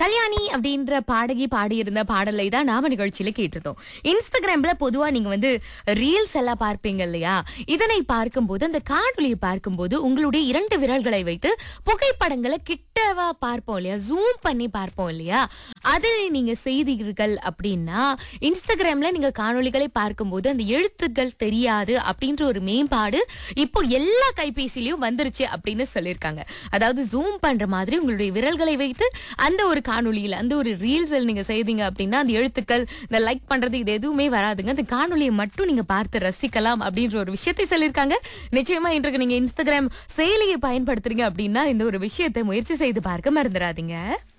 கல்யாணி அப்படின்ற பாடகி பாடியிருந்த பாடலை தான் நாம நிகழ்ச்சியில கேட்டிருந்தோம் இன்ஸ்டாகிராம்ல பொதுவா நீங்க வந்து ரீல்ஸ் எல்லாம் பார்ப்பீங்க இல்லையா இதனை பார்க்கும்போது அந்த காணொலியை பார்க்கும்போது உங்களுடைய இரண்டு விரல்களை வைத்து புகைப்படங்களை கிட்டவா பார்ப்போம் இல்லையா ஜூம் பண்ணி பார்ப்போம் இல்லையா அது நீங்க செய்தீர்கள் அப்படின்னா இன்ஸ்டாகிராம்ல நீங்க காணொளிகளை பார்க்கும்போது அந்த எழுத்துக்கள் தெரியாது அப்படின்ற ஒரு மேம்பாடு இப்போ எல்லா கைபேசியிலயும் வந்துருச்சு அப்படின்னு சொல்லியிருக்காங்க அதாவது ஜூம் பண்ற மாதிரி உங்களுடைய விரல்களை வைத்து அந்த ஒரு காணொளியில அந்த ஒரு ரீல்ஸில் நீங்க செய்தீங்க அப்படின்னா அந்த எழுத்துக்கள் இந்த லைக் பண்றது இது எதுவுமே வராதுங்க அந்த காணொளியை மட்டும் நீங்க பார்த்து ரசிக்கலாம் அப்படின்ற ஒரு விஷயத்தை சொல்லியிருக்காங்க நிச்சயமா இன்றைக்கு நீங்க இன்ஸ்டாகிராம் செயலியை பயன்படுத்துறீங்க அப்படின்னா இந்த ஒரு விஷயத்தை முயற்சி செய்து பார்க்க மறந்துடாதீங்க